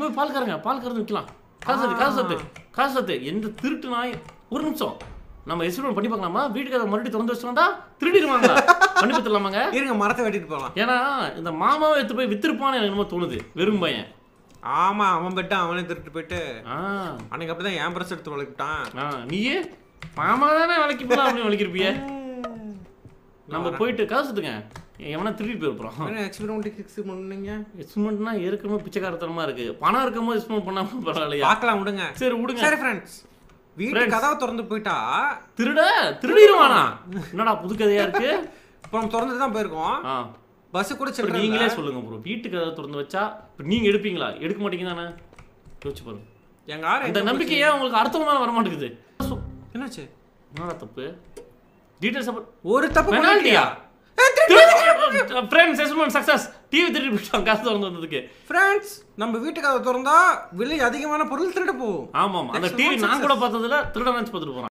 போய் பால் கறங்க பால் கறந்து விற்கலாம் காசு சத்து காசு சத்து காசு சத்து எந்த திருட்டு நாய் ஒரு நிமிஷம் நம்ம எக்ஸ்பெரிமெண்ட் பண்ணி பார்க்கலாமா வீட்டுக்கு அதை மறுபடியும் திறந்து வச்சுட்டா திருடிடுவாங்க பண்ணி பார்த்துடலாமாங்க இருங்க மரத்தை வெட்டிட்டு போகலாம் ஏன்னா இந்த மாமாவை எடுத்து போய் வித்திருப்பான்னு எனக்கு என்னமோ தோணுது வெறும் பையன் ஆமா அவன் பெட்டு அவனே திருட்டு போயிட்டு ஆ அன்னைக்கு அப்படிதான் என் பிரஸ் எடுத்து வளர்க்கிட்டான் ஆ நீயே மாமா தானே விலைக்கு போலாம் அப்படின்னு விளக்கிருப்பிய நம்ம போயிட்டு காசு சுத்துங்க எவனா திருடிட்டு போயிருப்போம் எக்ஸ்பெரிமெண்ட் ஃபிக்ஸ் பண்ணீங்க எக்ஸ்பெரிமெண்ட்னா ஏற்கனவே பிச்சைக்காரத்தனமா இருக்கு பணம் இருக்கும் போது எக்ஸ்பெரிமெண்ட் பண்ணாம பரவாயில்லையா பார்க்கலாம் விடுங்க சரி விடுங்க சரி ஃப்ரெண்ட்ஸ் வீட்டு கதவை திறந்து போயிட்டா திருட திருடிடுவானா என்னடா புது கதையா இருக்கு இப்போ நம்ம திறந்துட்டு தான் போயிருக்கோம் ஆ பஸ் கூட அப்புறம் சில்லறை நீங்களே இல்ல. சொல்லுங்க ப்ரோ வீட்டுக்கு கதவை திறந்து வச்சா இப்ப நீங்க எடுப்பீங்களா எடுக்க மாட்டீங்க தானே யோசிச்சு பாருங்க எங்க ஆறு இந்த நம்பிக்கை ஏன் உங்களுக்கு அடுத்தவங்களால வர மாட்டேங்குது என்னாச்சு என்னடா தப்பு டீடைல்ஸ் ஒரு தப்பு பெனால்ட்டியா பண்ணிட்டியா ஃப்ரெண்ட்ஸ் எக்ஸ்பெரிமெண்ட் சக்சஸ் டிவி திருடி போயிட்டாங்க காசு திறந்து வந்ததுக்கு ஃப்ரெண்ட்ஸ் நம்ம வீட்டு கதவை திறந்தா விலை அதிகமான பொருள் திருட்டு போகும் ஆமாம் அந்த டிவி நான் கூட பார்த்ததுல திருட நினைச்சு பார்த்துட்டு போறேன்